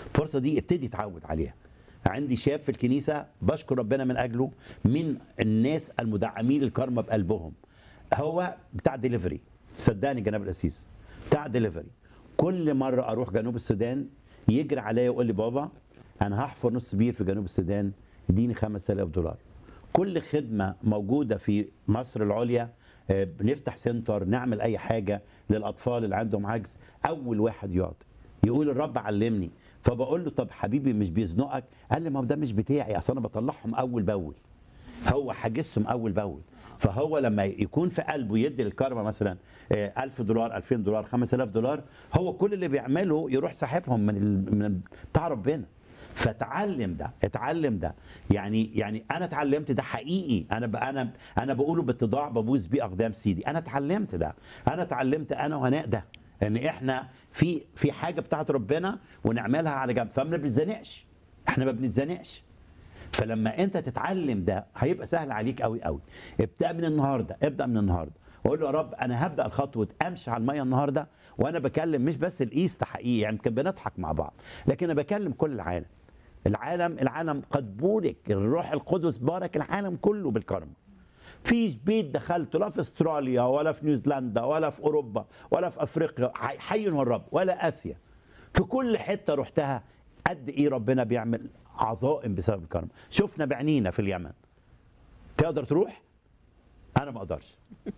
الفرصه دي ابتدي اتعود عليها عندي شاب في الكنيسه بشكر ربنا من اجله من الناس المدعمين للكرمه بقلبهم هو بتاع ديليفري صدقني جناب الاسيس بتاع ديليفري كل مره اروح جنوب السودان يجري عليا يقول لي بابا انا هحفر نص بير في جنوب السودان اديني 5000 دولار كل خدمه موجوده في مصر العليا آه، بنفتح سنتر نعمل اي حاجه للاطفال اللي عندهم عجز اول واحد يقعد يقول الرب علمني فبقول له طب حبيبي مش بيزنقك قال لي ما هو ده مش بتاعي اصل انا بطلعهم اول باول هو حاجزهم اول باول فهو لما يكون في قلبه يدي للكرمه مثلا آه، 1000 دولار 2000 دولار 5000 دولار هو كل اللي بيعمله يروح ساحبهم من ال- من بتاع ربنا فتعلم ده اتعلم ده يعني يعني انا اتعلمت ده حقيقي انا ب انا انا بقوله باتضاع ببوس بيه اقدام سيدي انا اتعلمت ده انا اتعلمت انا وهناء ده ان احنا في في حاجه بتاعت ربنا ونعملها على جنب فما بنتزنقش احنا ما بنتزنقش فلما انت تتعلم ده هيبقى سهل عليك قوي قوي ابدا من النهارده ابدا من النهارده وقول له يا رب انا هبدا الخطوه امشي على الميه النهارده وانا بكلم مش بس الايست حقيقي يعني يمكن بنضحك مع بعض لكن انا بكلم كل العالم العالم العالم قد بورك الروح القدس بارك العالم كله بالكرم فيش بيت دخلته لا في استراليا ولا في نيوزيلندا ولا في اوروبا ولا في افريقيا حي حي هو الرب ولا اسيا في كل حته رحتها قد ايه ربنا بيعمل عظائم بسبب الكرم شفنا بعينينا في اليمن تقدر تروح انا ما اقدرش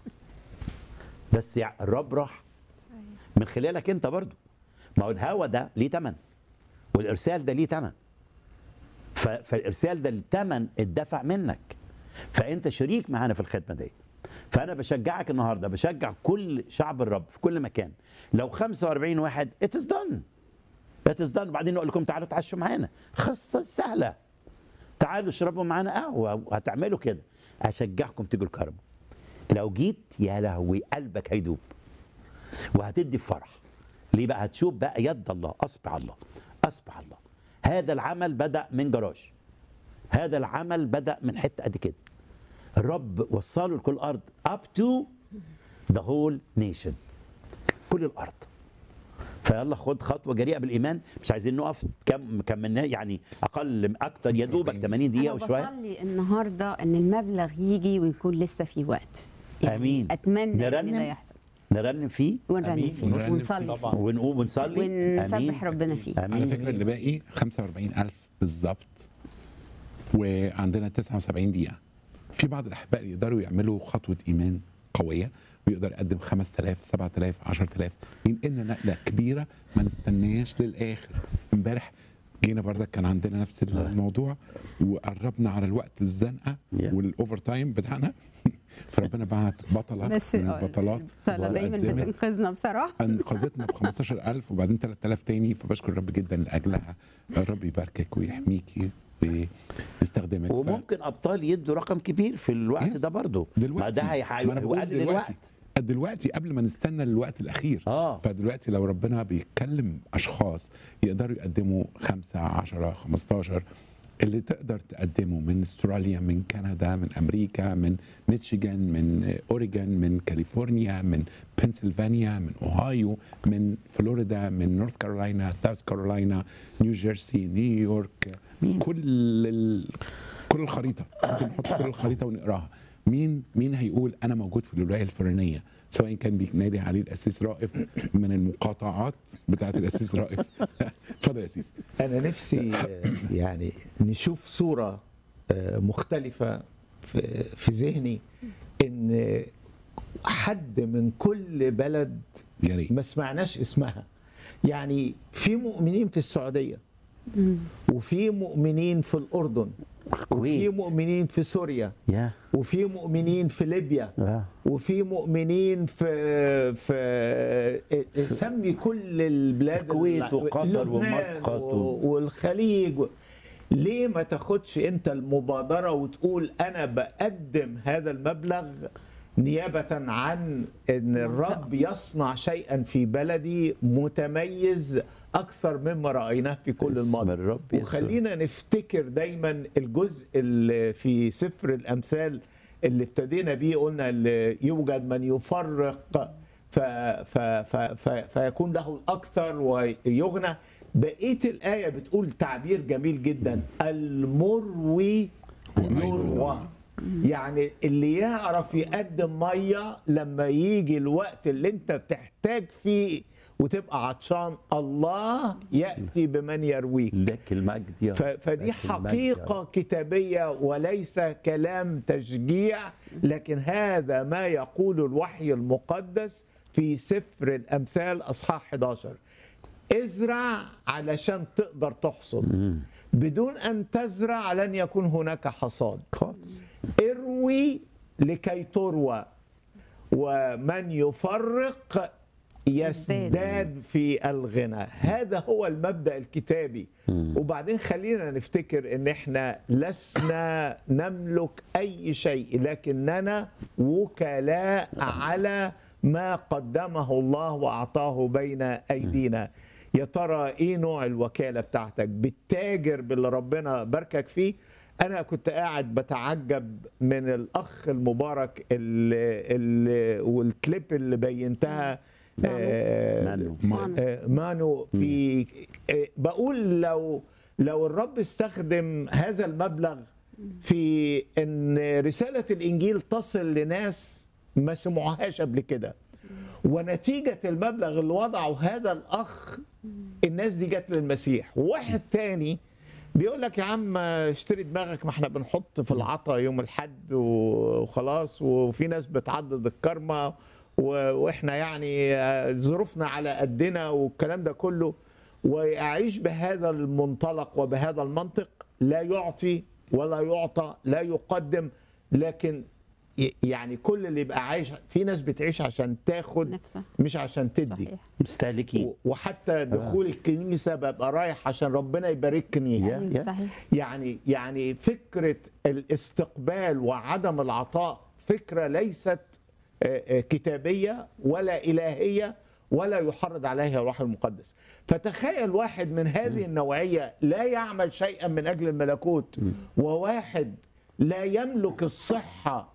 بس يع- الرب راح من خلالك انت برضو ما هو الهوى ده ليه تمن والارسال ده ليه تمن ف- فالارسال ده الثمن اتدفع منك فانت شريك معانا في الخدمه دي فانا بشجعك النهارده بشجع كل شعب الرب في كل مكان لو 45 واحد اتس دون اتس دون وبعدين نقول لكم تعالوا تعشوا معانا خاصه سهله تعالوا اشربوا معانا قهوه وهتعملوا كده اشجعكم تيجوا الكرم لو جيت يا لهوي قلبك هيدوب وهتدي بفرح ليه بقى هتشوف بقى يد الله اصبع الله اصبع الله هذا العمل بدا من جراج هذا العمل بدا من حته قد كده الرب وصله لكل الارض up to the whole nation كل الارض فيلا خد خطوه جريئه بالايمان مش عايزين نقف كم كملنا يعني اقل اكتر يا دوبك 80 دقيقه انا وشويه بصلي النهارده ان المبلغ يجي ويكون لسه في وقت آمين. اتمنى ان نرنم؟ ده يحصل نرنم فيه ونرنم آمين. فيه ونرنم ونصلي طبعاً. فيه ونقوم ونصلي ونسبح آمين. ربنا فيه امين على فكره اللي باقي 45000 بالظبط وعندنا 79 دقيقه في بعض الاحباء يقدروا يعملوا خطوه ايمان قويه ويقدر يقدم 5000 7000 10000 ينقلنا نقله كبيره ما نستناش للاخر امبارح جينا بردك كان عندنا نفس الموضوع وقربنا على الوقت الزنقه Yeah. والاوفر تايم بتاعنا فربنا بعت بطله بس من البطلات طلع دايما وقدمت. بتنقذنا بصراحه انقذتنا ب 15000 وبعدين 3000 تاني فبشكر الرب جدا لاجلها الرب يباركك ويحميكي ويستخدمك ف- وممكن ابطال يدوا رقم كبير في الوقت يس. ده برضه دلوقتي ما ده هيح- ما أنا بقول هيقلل الوقت دلوقتي قبل ما نستنى الوقت الاخير اه فدلوقتي لو ربنا بيتكلم اشخاص يقدروا يقدموا 5 10 15 اللي تقدر تقدمه من استراليا من كندا من امريكا من ميشيغان من اوريجون من كاليفورنيا من بنسلفانيا من اوهايو من فلوريدا من نورث كارولاينا ساوث كارولاينا نيو جيرسي نيويورك مين؟ كل ال... كل الخريطه ممكن نحط كل الخريطه ونقراها مين مين هيقول انا موجود في الولايه الفلانيه سواء كان بينادي عليه الاسيس رائف من المقاطعات بتاعه الاسيس رائف اتفضل يا اسيس انا نفسي آه، يعني نشوف صوره آه، مختلفه في في ذهني ان حد من كل بلد يا ريت ما سمعناش اسمها يعني في مؤمنين في السعوديه وفي مؤمنين في الاردن وفي الكويت مؤمنين في سوريا يا وفي مؤمنين في ليبيا آه. وفي مؤمنين في في سمي كل البلاد الكويت الع- وقطر لبنان ومسقط و- و- والخليج و- ليه ما تاخدش انت المبادره وتقول انا بقدم هذا المبلغ نيابه عن ان الرب يصنع شيئا في بلدي متميز اكثر مما رايناه في كل باسم الماضي الرب يسوع. وخلينا نفتكر دايما الجزء اللي في سفر الامثال اللي ابتدينا بيه قلنا اللي يوجد من يفرق ف ف ف ف فيكون له الاكثر ويغنى بقيه الايه بتقول تعبير جميل جدا المروي يروى يعني اللي يعرف يقدم ميه لما يجي الوقت اللي انت بتحتاج فيه وتبقى عطشان الله ياتي بمن يرويك لك المجد يا ف- رب. فدي لك المجد يا حقيقة رب. كتابية وليس كلام تشجيع لكن هذا ما يقول الوحي المقدس في سفر الأمثال أصحاح 11 ازرع علشان تقدر تحصد بدون أن تزرع لن يكون هناك حصاد خالص اروي لكي تروى ومن يفرق يزداد في الغنى هذا هو المبدا الكتابي وبعدين خلينا نفتكر ان احنا لسنا نملك اي شيء لكننا وكلاء على ما قدمه الله واعطاه بين ايدينا يا ترى ايه نوع الوكاله بتاعتك بتتاجر باللي ربنا باركك فيه انا كنت قاعد بتعجب من الاخ المبارك اللي اللي والكليب اللي بينتها مانو. آه، مانو. مانو. آه، مانو في آه، بقول لو لو الرب استخدم هذا المبلغ في ان رساله الانجيل تصل لناس ما سمعوهاش قبل كده ونتيجه المبلغ اللي وضعه هذا الاخ الناس دي جت للمسيح واحد تاني بيقول لك يا عم اشتري دماغك ما احنا بنحط في العطا يوم الحد وخلاص وفي ناس بتعدد الكرمة و- واحنا يعني آه، ظروفنا على قدنا والكلام ده كله ويعيش بهذا المنطلق وبهذا المنطق لا يعطي ولا يعطى لا يقدم لكن ي- يعني كل اللي يبقى عايش في ناس بتعيش عشان تاخد نفسها مش عشان تدي صحيح مستهلكين و- وحتى دخول الكنيسه ببقى رايح عشان ربنا يباركني يا- أيوة، يا. صحيح يعني يعني فكره الاستقبال وعدم العطاء فكره ليست آه، آه، كتابيه ولا الهيه ولا يحرض عليها الروح المقدس فتخيل واحد من هذه النوعيه لا يعمل شيئا من اجل الملكوت وواحد لا يملك الصحه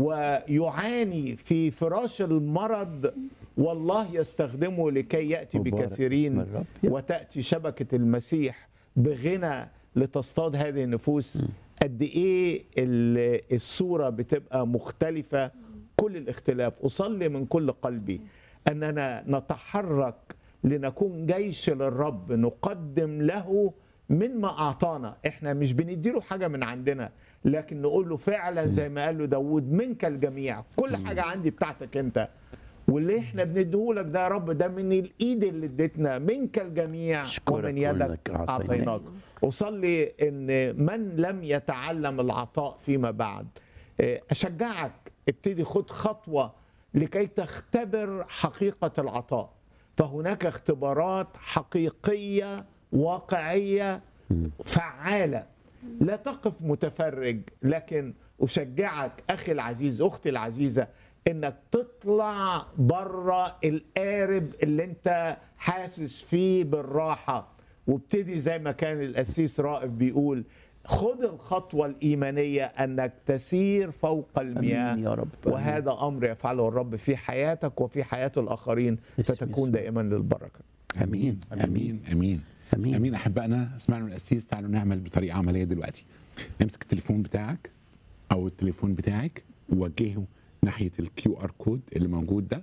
ويعاني في فراش المرض والله يستخدمه لكي ياتي مبارك اسم بكثيرين الرب. وتاتي شبكه المسيح بغنى لتصطاد هذه النفوس قد ايه ال- الصوره بتبقى مختلفه كل الاختلاف اصلي من كل قلبي اننا نتحرك لنكون جيش للرب نقدم له من ما اعطانا احنا مش بنديله حاجه من عندنا لكن نقول له فعلا زي ما قال له داود منك الجميع كل حاجه عندي بتاعتك انت واللي احنا بنديهولك ده يا رب ده من الايد اللي اديتنا منك الجميع أشكرك ومن يدك وإنك أعطيناك. اعطيناك اصلي ان من لم يتعلم العطاء فيما بعد اه، اشجعك ابتدي خد خطوه لكي تختبر حقيقه العطاء فهناك اختبارات حقيقيه واقعيه فعاله لا تقف متفرج لكن اشجعك اخي العزيز اختي العزيزه انك تطلع بره القارب اللي انت حاسس فيه بالراحه وابتدي زي ما كان القسيس رائف بيقول خد الخطوه الايمانيه انك تسير فوق المياه آمين يا رب. وهذا امر يفعله الرب في حياتك وفي حياه الاخرين باسم فتكون يسوع. دائما للبركه امين امين امين امين أمين. امين احبائنا اسمعنا من القسيس تعالوا نعمل بطريقه عمليه دلوقتي امسك التليفون بتاعك او التليفون بتاعك ووجهه ناحيه الكيو ار كود اللي موجود ده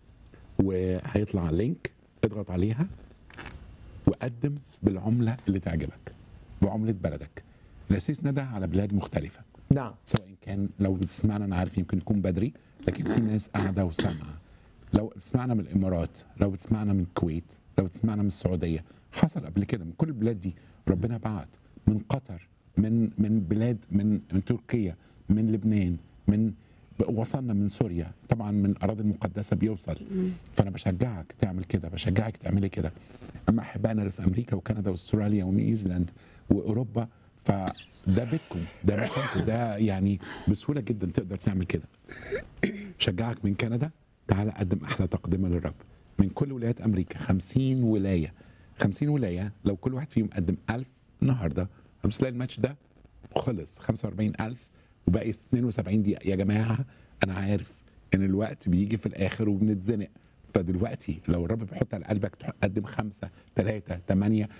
وهيطلع لينك اضغط عليها وقدم بالعمله اللي تعجبك بعمله بلدك القسيس ندى على بلاد مختلفه نعم سواء كان لو بتسمعنا انا عارف يمكن تكون بدري لكن في ناس قاعده وسامعه لو بتسمعنا من الامارات لو بتسمعنا من الكويت لو بتسمعنا من السعوديه حصل قبل كده من كل البلاد دي ربنا بعت من قطر من من بلاد من من تركيا من لبنان من وصلنا من سوريا طبعا من الاراضي المقدسه بيوصل فانا بشجعك تعمل كده بشجعك تعملي كده اما احبائنا اللي في امريكا وكندا واستراليا ونيوزيلاند واوروبا فده بيتكم ده مكانكم ده يعني بسهوله جدا تقدر تعمل كده شجعك من كندا تعال قدم احلى تقدمه للرب من كل ولايات امريكا 50 ولايه 50 ولايه لو كل واحد فيهم قدم 1000 النهارده بس تلاقي الماتش ده خلص 45000 وباقي 72 دقيقه يا جماعه انا عارف ان الوقت بيجي في الاخر وبنتزنق فدلوقتي لو الرب بيحط على قلبك تقدم خمسة ثلاثة ثمانية